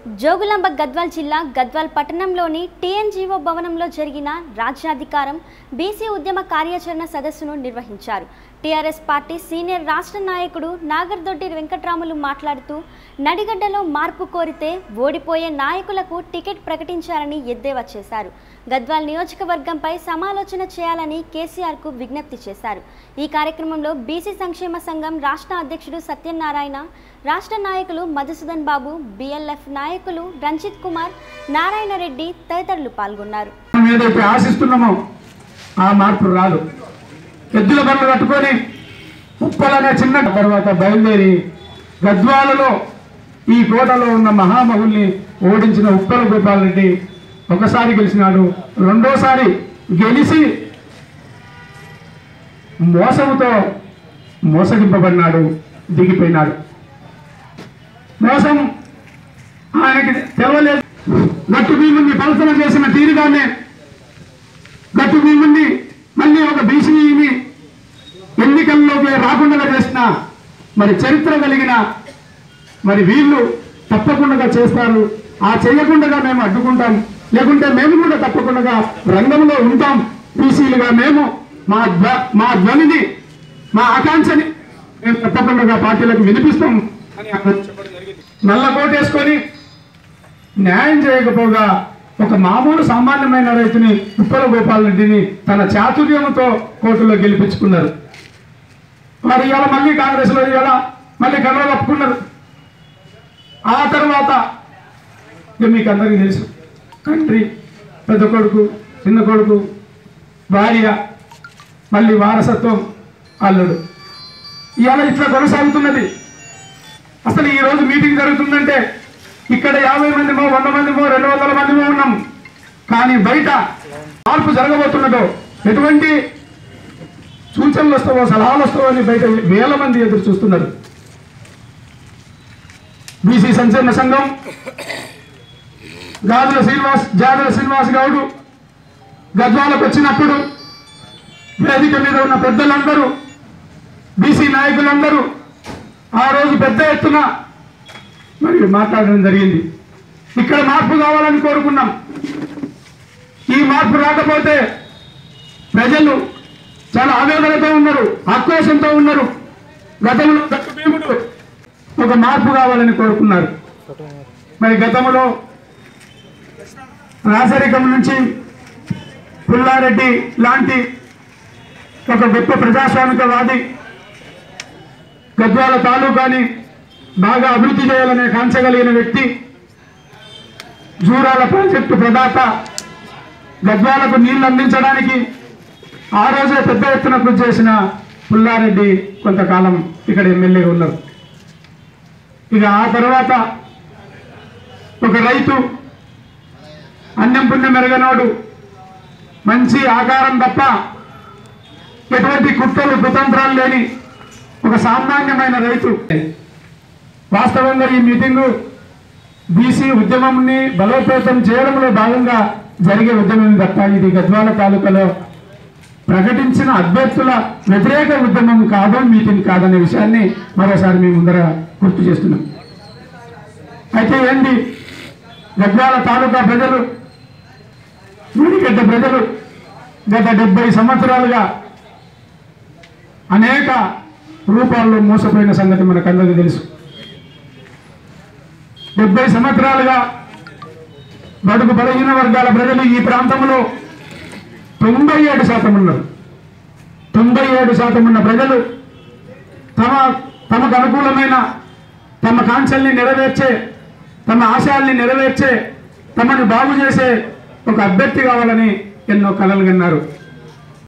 జోగులాంబ గద్వాల్ జిల్లా గద్వాల్ పట్టణంలోని టీఎన్జీఓ భవనంలో జరిగిన రాజ్యాధికారం బీసీ ఉద్యమ కార్యాచరణ సదస్సును నిర్వహించారు టీఆర్ఎస్ పార్టీ సీనియర్ రాష్ట్ర నాయకుడు నాగర్దొడ్డి వెంకట్రాములు మాట్లాడుతూ నడిగడ్డలో మార్పు కోరితే ఓడిపోయే నాయకులకు టికెట్ ప్రకటించాలని ఎద్దేవా చేశారు గద్వాల్ నియోజకవర్గంపై సమాలోచన చేయాలని కేసీఆర్కు విజ్ఞప్తి చేశారు ఈ కార్యక్రమంలో బీసీ సంక్షేమ సంఘం రాష్ట్ర అధ్యక్షుడు సత్యనారాయణ రాష్ట్ర నాయకులు మధుసూదన్ బాబు బిఎల్ఎఫ్ నాయకులు రంజిత్ కుమార్ నారాయణ రెడ్డి తదితరులు పాల్గొన్నారు మనం ఏదైతే ఆశిస్తున్నామో ఆ మార్పు రాదు ఎద్దుల బండ్లు కట్టుకొని ఉప్పలనే చిన్న తర్వాత బయలుదేరి గద్వాలలో ఈ కోటలో ఉన్న మహామహుల్ని ఓడించిన ఉప్పల గోపాల్ రెడ్డి ఒకసారి గెలిచినాడు రెండోసారి గెలిచి మోసముతో మోసగింపబడినాడు దిగిపోయినాడు మోసం ఆయనకి తెలవలేదు గట్టు భీముని పలసన చేసిన తీరుగానే గట్టు భీముని మళ్ళీ ఒక బీసీని ఎన్నికల్లోకి రాకుండా చేసిన మరి చరిత్ర కలిగిన మరి వీళ్ళు తప్పకుండా చేస్తారు ఆ చేయకుండా మేము అడ్డుకుంటాం లేకుంటే మేము కూడా తప్పకుండా రంగంలో ఉంటాం బీసీలుగా మేము మా ధ్వ మా ధ్వనిని మా ఆకాంక్షని మేము తప్పకుండా పార్టీలకు వినిపిస్తాం అని అక్కడ చెప్పడం జరిగింది నల్ల కోటేసుకొని న్యాయం చేయకపోగా ఒక మామూలు సామాన్యమైన రైతుని ఉప్పల గోపాల్ రెడ్డిని తన చాతుర్యంతో కోర్టులో గెలిపించుకున్నారు మరి ఇవాళ మళ్ళీ కాంగ్రెస్లో ఇవాళ మళ్ళీ కలవ కప్పుకున్నారు ఆ తర్వాత ఇక మీకు అందరికీ తెలుసు తండ్రి పెద్ద కొడుకు చిన్న కొడుకు భార్య మళ్ళీ వారసత్వం అల్లుడు ఇవాళ ఇట్లా కొనసాగుతున్నది అసలు ఈ రోజు మీటింగ్ జరుగుతుందంటే ఇక్కడ యాభై మందిమో వంద మందిమో రెండు వందల మందిమో ఉన్నాం కానీ బయట మార్పు జరగబోతున్నదో ఎటువంటి సూచనలు వస్తావో సలహాలు వస్తావో అని బయట వేల మంది ఎదురు చూస్తున్నారు బీసీ సంక్షేమ సంఘం గాజుల శ్రీనివాస్ జాదుల శ్రీనివాస్ గౌడు గద్వాలకు వచ్చినప్పుడు వేదిక మీద ఉన్న పెద్దలందరూ బీసీ నాయకులందరూ ఆ రోజు పెద్ద ఎత్తున మరి మాట్లాడడం జరిగింది ఇక్కడ మార్పు కావాలని కోరుకున్నాం ఈ మార్పు రాకపోతే ప్రజలు చాలా ఆవేదనతో ఉన్నారు ఆక్రోశంతో ఉన్నారు గతంలో గట్టు భీముడు ఒక మార్పు కావాలని కోరుకున్నారు మరి గతంలో రాసరికం నుంచి పుల్లారెడ్డి లాంటి ఒక గొప్ప ప్రజాస్వామికవాది గద్వాల తాలూకాని బాగా అభివృద్ధి చేయాలనే కాంక్ష కలిగిన వ్యక్తి జూరాల ప్రాజెక్టు ప్రదాత గద్వాలకు నీళ్లు అందించడానికి ఆ రోజే పెద్ద ఎత్తున కృషి చేసిన పుల్లారెడ్డి కొంతకాలం ఇక్కడ ఎమ్మెల్యే ఉన్నారు ఇక ఆ తర్వాత ఒక రైతు అన్నం పుణ్యం మెరగనోడు మంచి ఆకారం తప్ప ఎటువంటి కుట్రలు కుతంత్రాలు లేని ఒక సామాన్యమైన రైతు వాస్తవంగా ఈ మీటింగు బీసీ ఉద్యమంని బలోపేతం చేయడంలో భాగంగా జరిగే ఉద్యమం తప్ప ఇది గద్వాల తాలూకాలో ప్రకటించిన అభ్యర్థుల వ్యతిరేక ఉద్యమం కాదు మీటింగ్ కాదనే విషయాన్ని మరోసారి మీ ముందర గుర్తు చేస్తున్నాం అయితే ఏంటి గద్వాల తాలూకా ప్రజలు గుడిగడ్డ ప్రజలు గత డెబ్బై సంవత్సరాలుగా అనేక రూపాల్లో మోసపోయిన సంగతి మనకందరికీ తెలుసు డెబ్బై సంవత్సరాలుగా బడుగు బలహీన వర్గాల ప్రజలు ఈ ప్రాంతంలో తొంభై ఏడు శాతం ఉన్నారు తొంభై ఏడు శాతం ఉన్న ప్రజలు తమ తమకు అనుకూలమైన తమ కాంక్షల్ని నెరవేర్చే తమ ఆశయాల్ని నెరవేర్చే తమను బాగు చేసే ఒక అభ్యర్థి కావాలని ఎన్నో కలలు కన్నారు